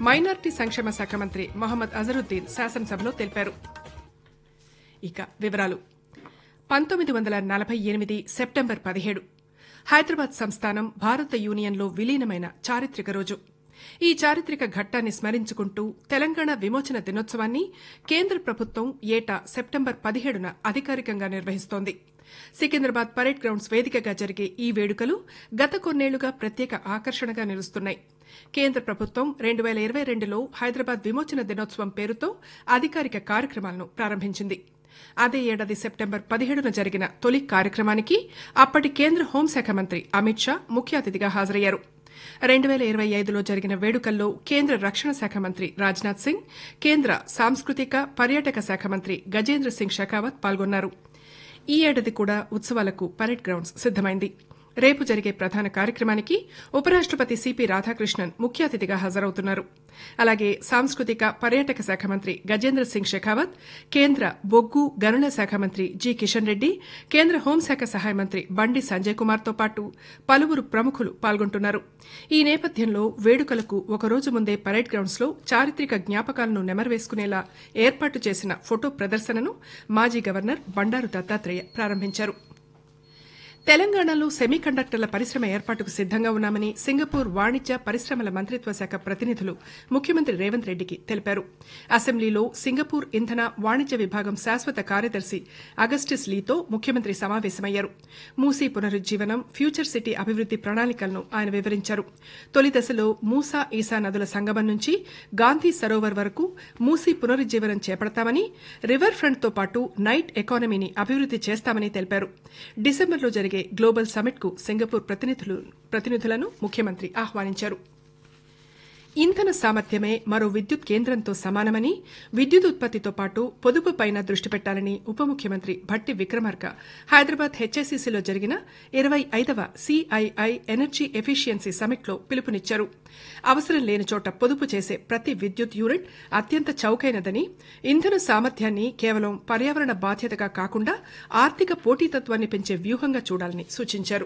minority సంక్షేమ శాఖ మంత్రి మొహమ్మద్ అజరుద్దీన్ శాసనసభలో తెలిపారు ఇక వివరాలు పంతొమ్మిది వందల నలభై ఎనిమిది సెప్టెంబర్ పదిహేడు హైదరాబాద్ సంస్థానం భారత యూనియన్లో విలీనమైన చారిత్రక రోజు ఈ చారిత్రక ఘట్టాన్ని స్మరించుకుంటూ తెలంగాణ విమోచన దినోత్సవాన్ని కేంద్ర ప్రభుత్వం ఏటా సెప్టెంబర్ పదిహేడున అధికారికంగా నిర్వహిస్తోంది సికింద్రాబాద్ పరేడ్ గ్రౌండ్స్ వేదికగా జరిగే ఈ వేడుకలు గత కొన్నేళ్లుగా ప్రత్యేక ఆకర్షణగా నిలుస్తున్నాయి కేంద్ర ప్రభుత్వం రెండు వేల ఇరవై రెండులో హైదరాబాద్ విమోచన దినోత్సవం పేరుతో అధికారిక కార్యక్రమాలను ప్రారంభించింది అదే ఏడాది సెప్టెంబర్ పదిహేడున జరిగిన తొలి కార్యక్రమానికి అప్పటి కేంద్ర హోంశాఖ మంత్రి అమిత్ షా ముఖ్య అతిథిగా హాజరయ్యారు రెండు వేల ఇరవై ఐదులో జరిగిన వేడుకల్లో కేంద్ర రక్షణ శాఖ మంత్రి రాజ్నాథ్ సింగ్ కేంద్ర సాంస్కృతిక పర్యాటక శాఖ మంత్రి గజేంద్ర సింగ్ షెకావత్ పాల్గొన్నారు ఈ ఏడాది కూడా ఉత్సవాలకు పరేడ్ గ్రౌండ్స్ సిద్దమైంది రేపు జరిగే ప్రధాన కార్యక్రమానికి ఉపరాష్టపతి సిపి రాధాకృష్ణన్ ముఖ్య అతిథిగా హాజరవుతున్నారు అలాగే సాంస్కృతిక పర్యాటక శాఖ మంత్రి గజేంద్ర సింగ్ షెకావత్ కేంద్ర బొగ్గు గనుల శాఖ మంత్రి జి కిషన్ రెడ్డి కేంద్ర హోంశాఖ సహాయ మంత్రి బండి సంజయ్ కుమార్తో పాటు పలువురు ప్రముఖులు పాల్గొంటున్నారు ఈ నేపథ్యంలో వేడుకలకు ఒకరోజు ముందే పరేడ్ గ్రౌండ్స్లో చారిత్రక జ్ఞాపకాలను నెమరవేసుకునేలా ఏర్పాటు చేసిన ఫోటో ప్రదర్శనను మాజీ గవర్నర్ బండారు దత్తాత్రేయ ప్రారంభించారు తెలంగాణలో సెమీకండక్టర్ల పరిశ్రమ ఏర్పాటుకు సిద్దంగా ఉన్నామని సింగపూర్ వాణిజ్య పరిశ్రమల మంత్రిత్వ శాఖ ప్రతినిధులు ముఖ్యమంత్రి రేవంత్ రెడ్డికి తెలిపారు అసెంబ్లీలో సింగపూర్ ఇంధన వాణిజ్య విభాగం శాశ్వత కార్యదర్శి అగస్టిస్ లీతో ముఖ్యమంత్రి సమావేశమయ్యారు మూసీ పునరుజ్జీవనం ఫ్యూచర్ సిటీ అభివృద్ది ప్రణాళికలను ఆయన వివరించారు తొలి దశలో మూసా ఈసా నదుల సంగమం నుంచి గాంధీ సరోవర్ వరకు మూసీ పునరుజ్జీవనం చేపడతామని రివర్ ఫ్రంట్తో పాటు నైట్ ఎకానమీని అభివృద్ది చేస్తామని తెలిపారు డిసెంబర్లో జరిగే గ్లోబల్ సమిట్ కు సింగపూర్ ప్రతినిధులను ముఖ్యమంత్రి ఆహ్వానించారు ఇంధన సామర్థ్యమే మరో విద్యుత్ కేంద్రంతో సమానమని విద్యుత్ ఉత్పత్తితో పాటు పొదుపుపైన దృష్టి పెట్టాలని ఉప ముఖ్యమంత్రి భట్టి విక్రమార్క హైదరాబాద్ హెచ్ఎస్సీసీలో జరిగిన ఇరవై ఐదవ సిఐఐ ఎనర్జీ ఎఫిషియన్సీ సమిట్లో పిలుపునిచ్చారు అవసరం లేని చోట పొదుపు చేసే ప్రతి విద్యుత్ యూనిట్ అత్యంత చౌకైనదని ఇంధన సామర్థ్యాన్ని కేవలం పర్యావరణ బాధ్యతగా కాకుండా ఆర్థిక పోటీతత్వాన్ని పెంచే వ్యూహంగా చూడాలని సూచించారు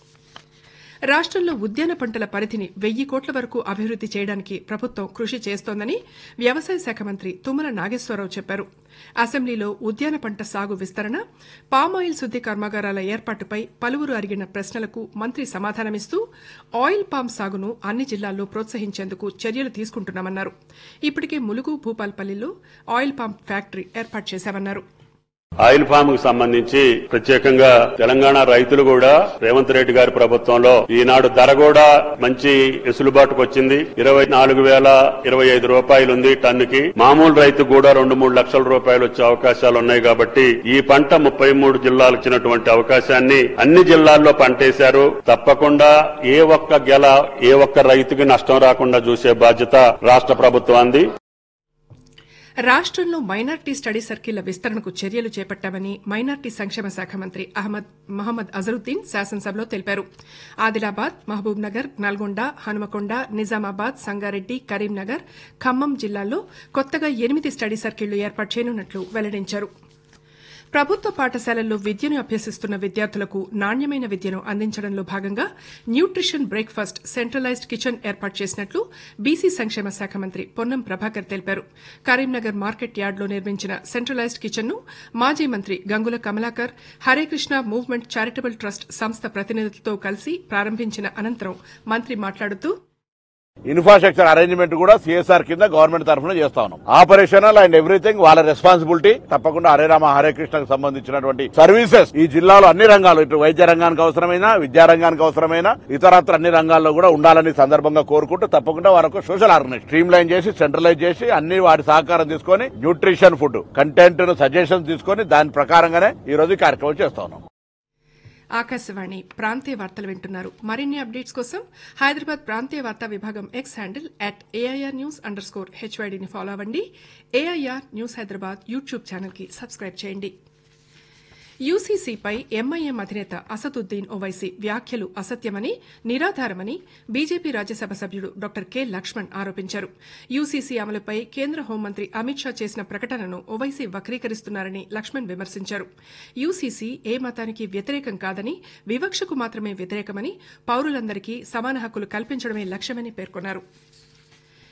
రాష్టంలో ఉద్యాన పంటల పరిధిని వెయ్యి కోట్ల వరకు అభివృద్ది చేయడానికి ప్రభుత్వం కృషి చేస్తోందని వ్యవసాయ శాఖ మంత్రి తుమ్మల నాగేశ్వరరావు చెప్పారు అసెంబ్లీలో ఉద్యాన పంట సాగు విస్తరణ పామాయిల్ శుద్ది కర్మాగారాల ఏర్పాటుపై పలువురు అడిగిన ప్రశ్నలకు మంత్రి సమాధానమిస్తూ ఆయిల్ పామ్ సాగును అన్ని జిల్లాల్లో ప్రోత్సహించేందుకు చర్యలు తీసుకుంటున్నామన్నారు ఇప్పటికే ములుగు భూపాల్పల్లిలో ఆయిల్ పామ్ ఫ్యాక్టరీ ఏర్పాటు చేశామన్నారు ఆయిల్ ఫామ్ కు సంబంధించి ప్రత్యేకంగా తెలంగాణ రైతులు కూడా రేవంత్ రెడ్డి గారి ప్రభుత్వంలో ఈనాడు ధర కూడా మంచి వెసులుబాటుకు వచ్చింది ఇరవై నాలుగు వేల ఇరవై ఐదు రూపాయలు ఉంది టన్నుకి మామూలు రైతు కూడా రెండు మూడు లక్షల రూపాయలు వచ్చే అవకాశాలు ఉన్నాయి కాబట్టి ఈ పంట ముప్పై మూడు జిల్లాలకు ఇచ్చినటువంటి అవకాశాన్ని అన్ని జిల్లాల్లో పంటేశారు తప్పకుండా ఏ ఒక్క గెల ఏ ఒక్క రైతుకి నష్టం రాకుండా చూసే బాధ్యత రాష్ట్ర ప్రభుత్వాన్ని రాష్టంలో మైనార్టీ స్టడీ సర్కిళ్ల విస్తరణకు చర్యలు చేపట్టామని మైనార్టీ సంక్షేమ శాఖ మంత్రి అహ్మద్ మహమ్మద్ అజరుద్దీన్ శాసనసభలో తెలిపారు ఆదిలాబాద్ మహబూబ్ నగర్ నల్గొండ హనుమకొండ నిజామాబాద్ సంగారెడ్డి కరీంనగర్ ఖమ్మం జిల్లాల్లో కొత్తగా ఎనిమిది స్టడీ సర్కిళ్లు ఏర్పాటు చేయనున్నట్లు వెల్లడించారు ప్రభుత్వ పాఠశాలల్లో విద్యను అభ్యసిస్తున్న విద్యార్థులకు నాణ్యమైన విద్యను అందించడంలో భాగంగా న్యూట్రిషన్ బ్రేక్ఫాస్ట్ సెంట్రలైజ్డ్ కిచెన్ ఏర్పాటు చేసినట్లు బీసీ సంక్షేమ శాఖ మంత్రి పొన్నం ప్రభాకర్ తెలిపారు కరీంనగర్ మార్కెట్ యార్డులో నిర్మించిన సెంట్రలైజ్డ్ కిచెన్ ను మాజీ మంత్రి Gangula Kamalakar Hare Krishna movement charitable trust సంస్థ ప్రతినిధులతో కలిసి ప్రారంభించిన అనంతరం మంత్రి మాట్లాడుతూ ఇన్ఫ్రాస్ట్రక్చర్ అరేంజ్మెంట్ కూడా సిఎస్ఆర్ కింద గవర్నమెంట్ తరఫున చేస్తా ఉన్నాం ఆపరేషనల్ అండ్ ఎవ్రీథింగ్ వాళ్ళ రెస్పాన్సిబిలిటీ తప్పకుండా హరే రామ హరే కృష్ణకు సంబంధించినటువంటి సర్వీసెస్ ఈ జిల్లాలో అన్ని రంగాలు ఇటు వైద్య రంగానికి అవసరమైన విద్యా రంగానికి అవసరమైన ఇతరత్ర అన్ని రంగాల్లో కూడా ఉండాలని సందర్భంగా కోరుకుంటూ తప్పకుండా వారికి సోషల్ ఆర్గనైజ్ స్ట్రీమ్ లైన్ చేసి సెంట్రలైజ్ చేసి అన్ని వాటి సహకారం తీసుకొని న్యూట్రిషన్ ఫుడ్ కంటెంట్ ను సజెషన్స్ తీసుకొని దాని ప్రకారంగానే ఈ రోజు ఈ కార్యక్రమం చేస్తా ఉన్నాం ఆకాశవాణి ప్రాంతీయ వార్తలు వింటున్నారు మరిన్ని అప్డేట్స్ కోసం హైదరాబాద్ ప్రాంతీయ వార్తా విభాగం X handle at AIR news underscore హెచ్వైడీని ఫాలో అవ్వండి ఏఐఆర్ న్యూస్ హైదరాబాద్ యూట్యూబ్ ఛానల్కి సబ్స్క్రైబ్ చేయండి యూసీసీపై ఎంఐఎం అధినేత అసదుద్దీన్ ఓవైసీ వ్యాఖ్యలు అసత్యమని నిరాధారమని బీజేపీ రాజ్యసభ సభ్యుడు డాక్టర్ కె లక్ష్మణ్ ఆరోపించారు యూసీసీ అమలుపై కేంద్ర హోంమంత్రి అమిత్ షా చేసిన ప్రకటనను ఓవైసీ వక్రీకరిస్తున్నారని లక్ష్మణ్ విమర్శించారు యూసీసీ ఏ మతానికి వ్యతిరేకం కాదని వివక్షకు మాత్రమే వ్యతిరేకమని పౌరులందరికీ సమాన హక్కులు కల్పించడమే లక్ష్యమని పేర్కొన్నారు